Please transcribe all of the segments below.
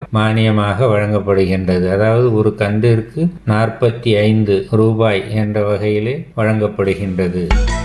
மானியமாக வழங்கப்படுகின்றது அதாவது ஒரு கன்றிற்கு நாற்பத்தி ஐந்து ரூபாய் என்ற வகையிலே வழங்கப்படுகின்றது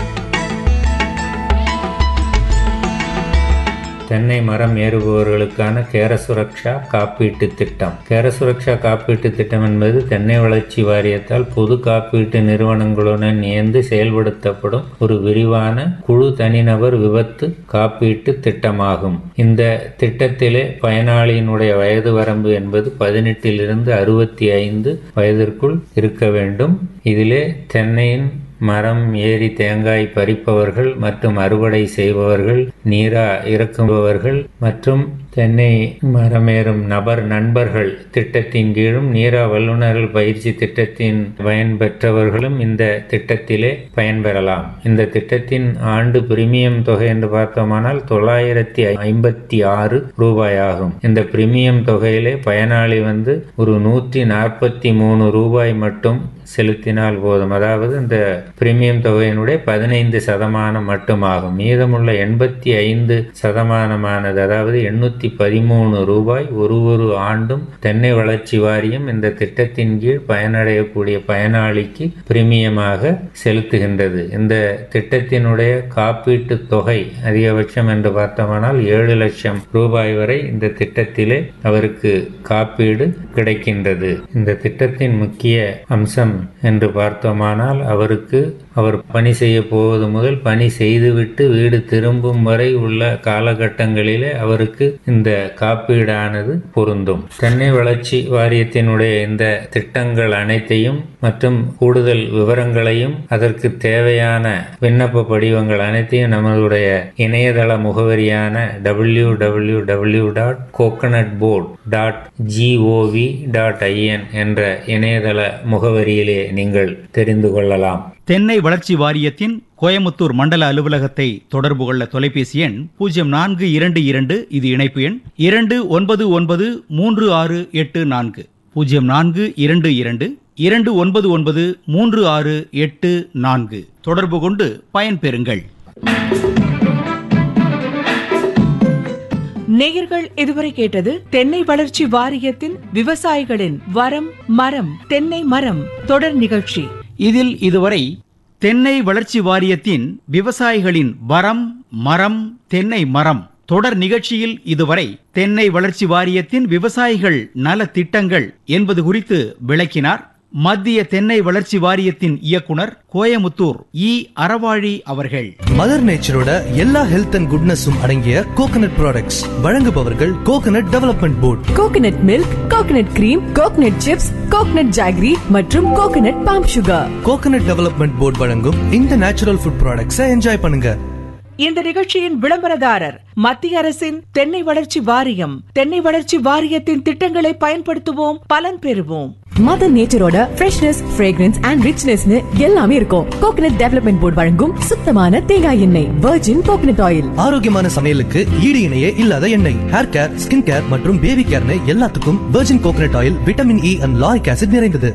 தென்னை மரம் ஏறுபவர்களுக்கான கேர சுரக்ஷா காப்பீட்டு திட்டம் கேர சுரக்ஷா காப்பீட்டு திட்டம் என்பது தென்னை வளர்ச்சி வாரியத்தால் பொது காப்பீட்டு நிறுவனங்களுடன் இணைந்து செயல்படுத்தப்படும் ஒரு விரிவான குழு தனிநபர் விபத்து காப்பீட்டு திட்டமாகும் இந்த திட்டத்திலே பயனாளியினுடைய வயது வரம்பு என்பது பதினெட்டிலிருந்து அறுபத்தி ஐந்து வயதிற்குள் இருக்க வேண்டும் இதிலே தென்னையின் மரம் ஏறி தேங்காய் பறிப்பவர்கள் மற்றும் அறுவடை செய்பவர்கள் நீரா இறக்குபவர்கள் மற்றும் தென்னை மரமேறும் நபர் நண்பர்கள் திட்டத்தின் கீழும் நீரா வல்லுநர்கள் பயிற்சி திட்டத்தின் பயன் பெற்றவர்களும் இந்த திட்டத்திலே பயன்பெறலாம் இந்த திட்டத்தின் ஆண்டு பிரீமியம் தொகை என்று பார்த்தோமானால் தொள்ளாயிரத்தி ஐம்பத்தி ஆறு ரூபாய் ஆகும் இந்த பிரீமியம் தொகையிலே பயனாளி வந்து ஒரு நூற்றி நாற்பத்தி மூணு ரூபாய் மட்டும் செலுத்தினால் போதும் அதாவது இந்த பிரீமியம் தொகையினுடைய பதினைந்து சதமானம் மட்டுமாகும் மீதமுள்ள எண்பத்தி ஐந்து சதமானமானது அதாவது எண்ணூத்தி பதிமூணு ரூபாய் ஒரு ஒரு ஆண்டும் தென்னை வளர்ச்சி வாரியம் இந்த திட்டத்தின் கீழ் பயனடையக்கூடிய பயனாளிக்கு பிரீமியமாக செலுத்துகின்றது இந்த திட்டத்தினுடைய காப்பீட்டு தொகை அதிகபட்சம் என்று பார்த்தோமானால் ஏழு லட்சம் ரூபாய் வரை இந்த திட்டத்திலே அவருக்கு காப்பீடு கிடைக்கின்றது இந்த திட்டத்தின் முக்கிய அம்சம் என்று பார்த்தோமானால் அவருக்கு அவர் பணி செய்ய போவது முதல் பணி செய்துவிட்டு வீடு திரும்பும் வரை உள்ள காலகட்டங்களிலே அவருக்கு இந்த காப்பீடானது பொருந்தும் தென்னை வளர்ச்சி வாரியத்தினுடைய இந்த திட்டங்கள் அனைத்தையும் மற்றும் கூடுதல் விவரங்களையும் அதற்கு தேவையான விண்ணப்ப படிவங்கள் அனைத்தையும் நம்மளுடைய இணையதள முகவரியான W W W dot coconut board dot GOV dot IN என்ற இணையதள முகவரியிலே நீங்கள் தெரிந்து கொள்ளலாம் தென்னை வளர்ச்சி வாரியத்தின் கோயமுத்தூர் மண்டல அலுவலகத்தை தொடர்பு கொள்ள தொலைபேசி எண் பூஜ்ஜியம் நான்கு இரண்டு இரண்டு இது இணைப்பு எண் இரண்டு ஒன்பது ஒன்பது மூன்று ஆறு எட்டு நான்கு பூஜ்ஜியம் நான்கு இரண்டு இரண்டு இரண்டு ஒன்பது ஒன்பது மூன்று ஆறு எட்டு நான்கு தொடர்பு கொண்டு பயன்பெறுங்கள் நேயர்கள் இதுவரை கேட்டது தென்னை வளர்ச்சி வாரியத்தின் விவசாயிகளின் வரம் மரம் தென்னை மரம் தொடர் நிகழ்ச்சி இதில் இதுவரை தென்னை வளர்ச்சி வாரியத்தின் விவசாயிகளின் வரம் மரம் தென்னை மரம் தொடர் நிகழ்ச்சியில் இதுவரை தென்னை வளர்ச்சி வாரியத்தின் விவசாயிகள் நல திட்டங்கள் என்பது குறித்து விளக்கினார் மத்திய தென்னை வளர்ச்சி வாரியத்தின் இயக்குனர் கோயமுத்தூர் இ அறவாழி அவர்கள் மதர் நேச்சரோட எல்லா ஹெல்த் அண்ட் குட்னஸும் அடங்கிய கோகனட் ப்ராடக்ட்ஸ் வழங்குபவர்கள் coconut development board coconut milk coconut cream coconut chips coconut jaggery மற்றும் coconut palm sugar coconut development board வழங்கும் இந்த நேச்சுரல் ஃபுட் ப்ராடக்ட்ஸை என்ஜாய் பண்ணுங்க இந்த நிகழ்ச்சியின் விளம்பரதாரர் மத்திய அரசின் தென்னை வளர்ச்சி வாரியம் தென்னை வளர்ச்சி வாரியத்தின் திட்டங்களை பயன்படுத்துவோம் பலன் பெறுவோம் மதர் நேச்சரோட ஃப்ரெஷ்னஸ் ஃப்ரேக்ரன்ஸ் அண்ட் ரிச்னஸ்னு எல்லாமே இருக்கும் கோகனட் டெவலப்மெண்ட் போர்டு வழங்கும் சுத்தமான தேங்காய் எண்ணெய் வெர்ஜின் கோகனட் ஆயில் ஆரோக்கியமான சமையலுக்கு ஈடு இணையே இல்லாத எண்ணெய் ஹேர் கேர் ஸ்கின் கேர் மற்றும் பேபி கேர்னு எல்லாத்துக்கும் virgin coconut oil vitamin E and lauric acid நிறைந்தது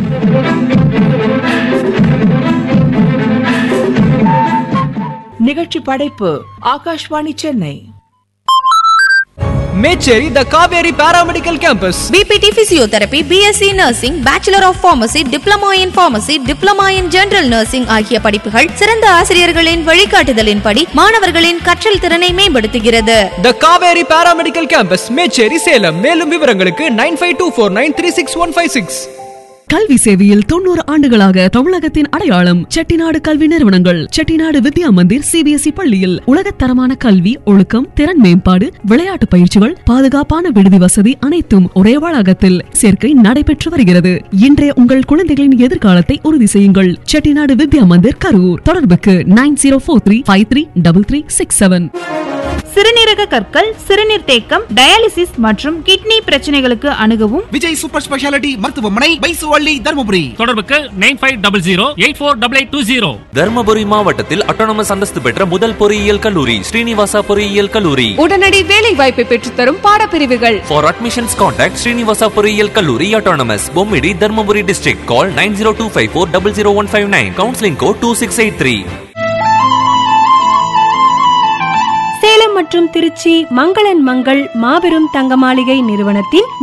நிகழ்ச்சி படைப்பு Akashvani Chennai Mecheri the Kaveri paramedical campus BPT physiotherapy BSc nursing bachelor of pharmacy diploma in pharmacy diploma in general nursing ஆகிய படிப்புகள் சிறந்த ஆசிரியர்களின் வழிகாட்டுதலின்படி மாணவர்களின் கற்றல் திறனை மேம்படுத்துகிறது the Kaveri paramedical campus Mecheri Salem மேலும் விவரங்களுக்கு nine five two four nine three six one five six கல்வி சேவையில் தொண்ணூறு ஆண்டுகளாக தமிழகத்தின் அடையாளம் செட்டிநாடு கல்வி நிறுவனங்கள் செட்டிநாடு வித்யா மந்திர் சிபிஎஸ்இ பள்ளியில் உலகத்தரமான கல்வி ஒழுக்கம் திறன் மேம்பாடு விளையாட்டு பயிற்சிகள் பாதுகாப்பான விடுதி வசதி அனைத்தும் ஒரே வளாகத்தில் சேர்க்கை நடைபெற்று வருகிறது இன்றைய உங்கள் குழந்தைகளின் எதிர்காலத்தை உறுதி செய்யுங்கள் செட்டிநாடு வித்யா மந்திர் கரூர் தொடர்புக்கு nine zero four three five three double three six seven சிறுநீரக கற்கள் சிறுநீர் தேக்கம் டயாலிசிஸ் மற்றும் கிட்னி பிரச்சனைகளுக்கு அணுகவும் விஜய் சூப்பர் ஸ்பெஷாலிட்டி மருத்துவமனை பைசுவள்ளி தருமபுரி தொடர்புக்கு nine five double zero eight four double eight two zero Dharmapuri மாவட்டத்தில் அட்டானமஸ் அந்தஸ்து பெற்ற முதல் பொறியியல் கல்லூரி ஸ்ரீனிவாசா பொறியியல் கல்லூரி உடனடி வேலை வாய்ப்பை பெற்றுத்தரும் பாடப்பிரிவுகள் ஃபார் அட்மிஷன்ஸ் கான்டாக்ட் ஸ்ரீனிவாசா பொறியியல் கல்லூரி autonomous Bommidi Dharmapuri district call nine zero two five four double zero one five nine counselling code two six eight three Salem மற்றும் திருச்சி மங்களன் மங்கள் மாபெரும் தங்க மாளிகை நிறுவனத்தின்